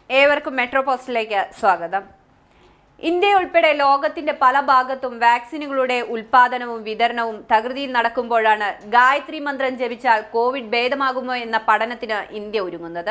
ഏവർക്കും മെട്രോ പോസ്റ്റിലേക്ക് സ്വാഗതം ഇന്ത്യ ഉൾപ്പെടെ ലോകത്തിന്റെ പല ഭാഗത്തും വാക്സിനുകളുടെ ഉൽപാദനവും വിതരണവും തകൃതിയിൽ നടക്കുമ്പോഴാണ് ഗായത്രി മന്ത്രം ജപിച്ചാൽ കോവിഡ് ഭേദമാകുമോ എന്ന പഠനത്തിന് ഇന്ത്യ ഒരുങ്ങുന്നത്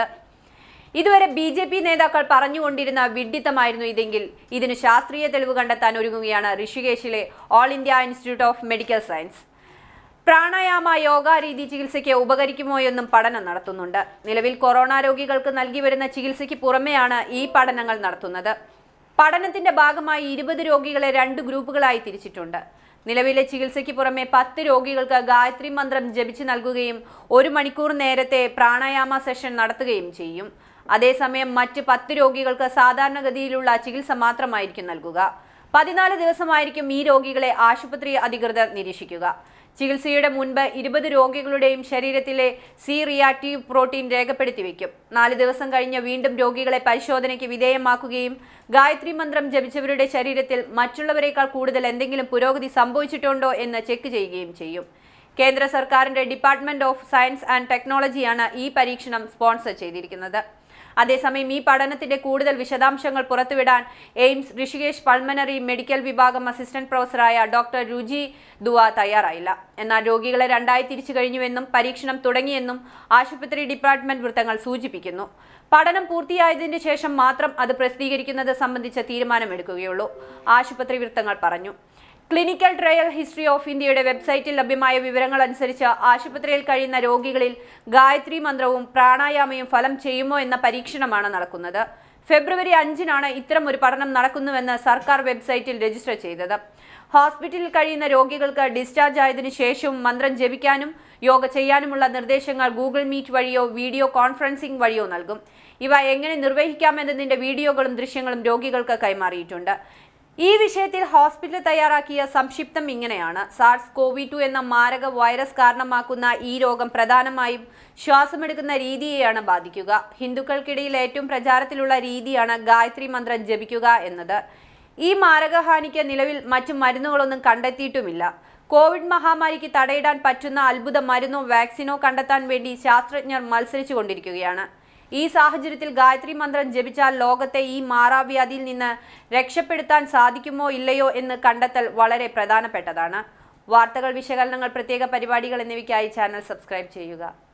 ഇതുവരെ ബി ജെ പി നേതാക്കൾ പറഞ്ഞുകൊണ്ടിരുന്ന വിഡ്ഢിത്തമായിരുന്നു ഇതെങ്കിൽ ഇതിന് ശാസ്ത്രീയ തെളിവ് കണ്ടെത്താൻ ഒരുങ്ങുകയാണ് ഋഷികേശിലെ All India Institute of Medical Science pranayama yoga രീതി ചികിത്സയ്ക്ക് ഉപകരിക്കുമോ എന്നും പഠനം നടത്തുന്നുണ്ട് നിലവിൽ കൊറോണ രോഗികൾക്ക് നൽകി വരുന്ന ചികിത്സയ്ക്ക് പുറമെയാണ് ഈ പഠനങ്ങൾ നടത്തുന്നത് പഠനത്തിന്റെ ഭാഗമായി ഇരുപത് രോഗികളെ രണ്ട് ഗ്രൂപ്പുകളായി തിരിച്ചിട്ടുണ്ട് നിലവിലെ ചികിത്സയ്ക്ക് പുറമെ പത്ത് രോഗികൾക്ക് ഗായത്രി മന്ത്രം ജപിച്ചു നൽകുകയും ഒരു മണിക്കൂർ നേരത്തെ പ്രാണായാമ സെഷൻ നടത്തുകയും ചെയ്യും അതേസമയം മറ്റ് പത്ത് രോഗികൾക്ക് സാധാരണഗതിയിലുള്ള ചികിത്സ മാത്രമായിരിക്കും നൽകുക പതിനാല് ദിവസമായിരിക്കും ഈ രോഗികളെ ആശുപത്രി അധികൃതർ നിരീക്ഷിക്കുക ചികിത്സയുടെ മുൻപ് ഇരുപത് രോഗികളുടെയും ശരീരത്തിലെ സി റിയാക്റ്റീവ് പ്രോട്ടീൻ രേഖപ്പെടുത്തി വയ്ക്കും നാല് ദിവസം കഴിഞ്ഞ് വീണ്ടും രോഗികളെ പരിശോധനയ്ക്ക് വിധേയമാക്കുകയും ഗായത്രി മന്ത്രം ജപിച്ചവരുടെ ശരീരത്തിൽ മറ്റുള്ളവരെക്കാൾ കൂടുതൽ എന്തെങ്കിലും പുരോഗതി സംഭവിച്ചിട്ടുണ്ടോ എന്ന് ചെക്ക് ചെയ്യുകയും ചെയ്യും കേന്ദ്ര സർക്കാരിന്റെ ഡിപ്പാർട്ട്മെന്റ് ഓഫ് സയൻസ് ആൻഡ് ടെക്നോളജിയാണ് ഈ പരീക്ഷണം സ്പോൺസർ ചെയ്തിരിക്കുന്നത് അതേസമയം ഈ പഠനത്തിന്റെ കൂടുതൽ വിശദാംശങ്ങൾ പുറത്തുവിടാൻ എയിംസ് ഋഷികേശ് പൾമനറി മെഡിക്കൽ വിഭാഗം അസിസ്റ്റന്റ് പ്രൊഫസറായ ഡോക്ടർ രുചി ദുവ തയ്യാറായില്ല എന്നാൽ രോഗികളെ രണ്ടായി തിരിച്ചു കഴിഞ്ഞുവെന്നും പരീക്ഷണം തുടങ്ങിയെന്നും ആശുപത്രി ഡിപ്പാർട്ട്മെന്റ് വൃത്തങ്ങൾ സൂചിപ്പിക്കുന്നു പഠനം പൂർത്തിയായതിനു ശേഷം മാത്രം അത് പ്രസിദ്ധീകരിക്കുന്നത് സംബന്ധിച്ച തീരുമാനമെടുക്കുകയുള്ളൂ ആശുപത്രി വൃത്തങ്ങൾ പറഞ്ഞു ക്ലിനിക്കൽ ട്രയൽ ഹിസ്റ്ററി ഓഫ് ഇന്ത്യയുടെ വെബ്സൈറ്റിൽ ലഭ്യമായ വിവരങ്ങൾ അനുസരിച്ച് ആശുപത്രിയിൽ കഴിയുന്ന രോഗികളിൽ ഗായത്രി മന്ത്രവും പ്രാണായാമയും ഫലം ചെയ്യുമോ എന്ന പരീക്ഷണമാണ് നടക്കുന്നത് ഫെബ്രുവരി അഞ്ചിനാണ് ഇത്തരം ഒരു പഠനം നടക്കുന്നുവെന്ന് സർക്കാർ വെബ്സൈറ്റിൽ രജിസ്റ്റർ ചെയ്തത് ഹോസ്പിറ്റലിൽ കഴിയുന്ന രോഗികൾക്ക് ഡിസ്ചാർജ് ആയതിനു ശേഷവും മന്ത്രം ജപിക്കാനും യോഗ ചെയ്യാനുമുള്ള നിർദ്ദേശങ്ങൾ ഗൂഗിൾ മീറ്റ് വഴിയോ വീഡിയോ കോൺഫറൻസിംഗ് വഴിയോ നൽകും ഇവ എങ്ങനെ നിർവഹിക്കാമെന്നതിന്റെ വീഡിയോകളും ദൃശ്യങ്ങളും രോഗികൾക്ക് കൈമാറിയിട്ടുണ്ട് ഈ വിഷയത്തിൽ ഹോസ്പിറ്റൽ തയ്യാറാക്കിയ സംക്ഷിപ്തം ഇങ്ങനെയാണ് സാർസ് കോവി ടു എന്ന മാരക വൈറസ് കാരണമാക്കുന്ന ഈ രോഗം പ്രധാനമായും ശ്വാസമെടുക്കുന്ന രീതിയെയാണ് ബാധിക്കുക ഹിന്ദുക്കൾക്കിടയിൽ ഏറ്റവും പ്രചാരത്തിലുള്ള രീതിയാണ് ഗായത്രി മന്ത്രം ജപിക്കുക എന്നത് ഈ മാരകഹാനിക്ക് നിലവിൽ മറ്റു മരുന്നുകളൊന്നും കണ്ടെത്തിയിട്ടുമില്ല കോവിഡ് മഹാമാരിക്ക് തടയിടാൻ പറ്റുന്ന അത്ഭുത മരുന്നോ വാക്സിനോ കണ്ടെത്താൻ വേണ്ടി ശാസ്ത്രജ്ഞർ മത്സരിച്ചു കൊണ്ടിരിക്കുകയാണ് ഈ സാഹചര്യത്തിൽ ഗായത്രി മന്ത്രം ജപിച്ചാൽ ലോകത്തെ ഈ മാറാവ്യാധിയിൽ നിന്ന് രക്ഷപ്പെടുത്താൻ സാധിക്കുമോ ഇല്ലയോ എന്ന് കണ്ടെത്തൽ വളരെ പ്രധാനപ്പെട്ടതാണ് വാർത്തകൾ വിശകലനങ്ങൾ പ്രത്യേക പരിപാടികൾ എന്നിവയ്ക്കായി ചാനൽ സബ്സ്ക്രൈബ് ചെയ്യുക